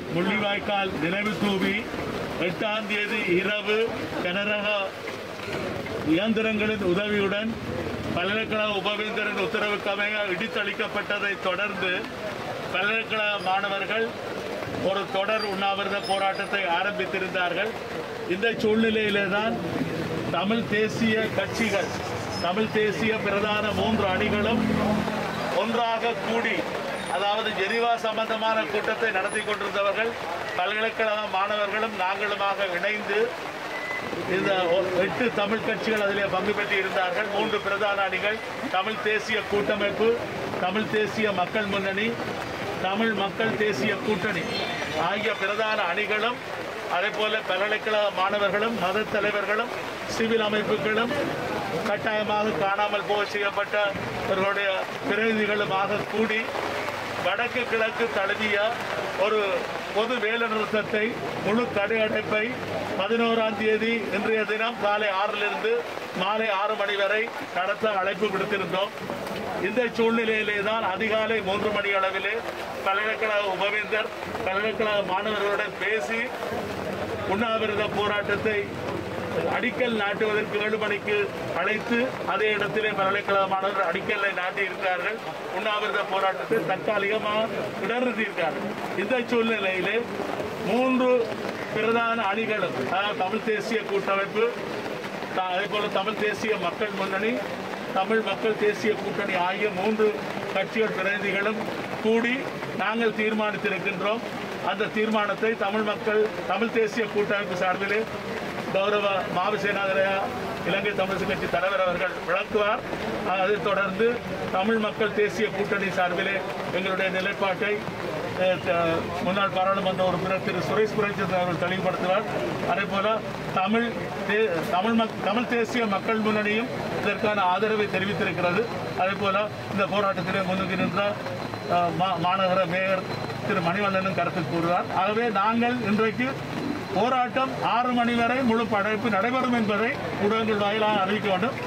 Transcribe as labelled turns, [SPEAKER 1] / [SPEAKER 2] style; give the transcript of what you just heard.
[SPEAKER 1] முள்ளிவாய்க்கால் நினைவு தூவி எட்டாம் தேதி இரவு கனரக இயந்திரங்களின் உதவியுடன் பல்கலைக்கழக உபவேந்தரின் உத்தரவுக்கு அமைய இடித்தளிக்கப்பட்டதை தொடர்ந்து பல்கலைக்கழக மாணவர்கள் ஒரு தொடர் உண்ணாவிரத போராட்டத்தை ஆரம்பித்திருந்தார்கள் இந்த சூழ்நிலையிலே தான் தமிழ் தேசிய கட்சிகள் தமிழ் தேசிய பிரதான மூன்று அணிகளும் ஒன்றாக கூடி அதாவது ஜெனீவா சம்பந்தமான கூட்டத்தை நடத்தி கொண்டிருந்தவர்கள் பல்கலைக்கழக மாணவர்களும் நாங்களுமாக இணைந்து இந்த ஒ- எட்டு தமிழ் கட்சிகள் அதிலே பங்கு பெற்று இருந்தார்கள் மூன்று பிரதான அணிகள் தமிழ் தேசிய கூட்டமைப்பு தமிழ் தேசிய மக்கள் முன்னணி தமிழ் மக்கள் தேசிய கூட்டணி ஆகிய பிரதான அணிகளும் அதே போல பல்கலைக்கழக மாணவர்களும் மத தலைவர்களும் சிவில் அமைப்புகளும் கட்டாயமாக காணாமல் போக செய்யப்பட்டவர்களுடைய பிரதிநிதிகளுமாக கூடி வடக்கு கிழக்கு தழுவிய ஒரு பொது வேலை நிறுத்தத்தை முழு கடை அடைப்பை பதினோராம் தேதி இன்றைய தினம் காலை ஆறிலிருந்து மாலை ஆறு மணி வரை நடத்த அழைப்பு விடுத்திருந்தோம் இந்த சூழ்நிலையிலே தான் அதிகாலை மூன்று மணி அளவிலே பல்கலைக்கழக உபவேந்தர் பல்கலைக்கழக மாணவர்களுடன் பேசி உண்ணாவிரத போராட்டத்தை அடிக்கல் நாட்டுவதற்கு ஏழு மணிக்கு அழைத்து அதே இடத்திலே பல்கலைக்கழக மாணவர்கள் அடிக்கல்லை நாட்டி இருக்கிறார்கள் உண்ணாவிரத போராட்டத்தை தற்காலிகமாக இடர்நிறுத்தியிருக்கார்கள் இந்த சூழ்நிலையிலே மூன்று பிரதான அணிகளும் அதாவது தமிழ் தேசிய கூட்டமைப்பு த- அதே போல தமிழ் தேசிய மக்கள் முன்னணி தமிழ் மக்கள் தேசிய கூட்டணி ஆகிய மூன்று கட்சிகள் பிரதிநிதிகளும் கூடி நாங்கள் தீர்மானித்திருக்கின்றோம் அந்த தீர்மானத்தை தமிழ் மக்கள் தமிழ் தேசிய கூட்டமைப்பு சார்பிலே கௌரவ மாவிசேனாதரையா இலங்கை தமிழ் கட்சி தலைவர் அவர்கள் விளக்குவார் அதைத் தொடர்ந்து தமிழ் மக்கள் தேசிய கூட்டணி சார்பிலே எங்களுடைய நிலைப்பாட்டை அஹ், த- முன்னாள் பாராளுமன்ற உறுப்பினர் திரு சுரேஷ் புரட்சந்திரன் அவர்கள் தெளிவுபடுத்துவார் அதே போல தமிழ் தே- தமிழ் மக் தமிழ் தேசிய மக்கள் முன்னணியும் இதற்கான ஆதரவை தெரிவித்திருக்கிறது அதே போல இந்த போராட்டத்திலே முன்னுக்கு நின்ற அஹ், மா- மாநகர மேயர் திரு மணிவண்ணனும் கருத்து கூறுவார் ஆகவே நாங்கள் இன்றைக்கு போராட்டம் ஆறு மணி வரை முழு படைப்பு நடைபெறும் என்பதை ஊடகங்கள் வாயிலாக அறிவிக்க வேண்டும்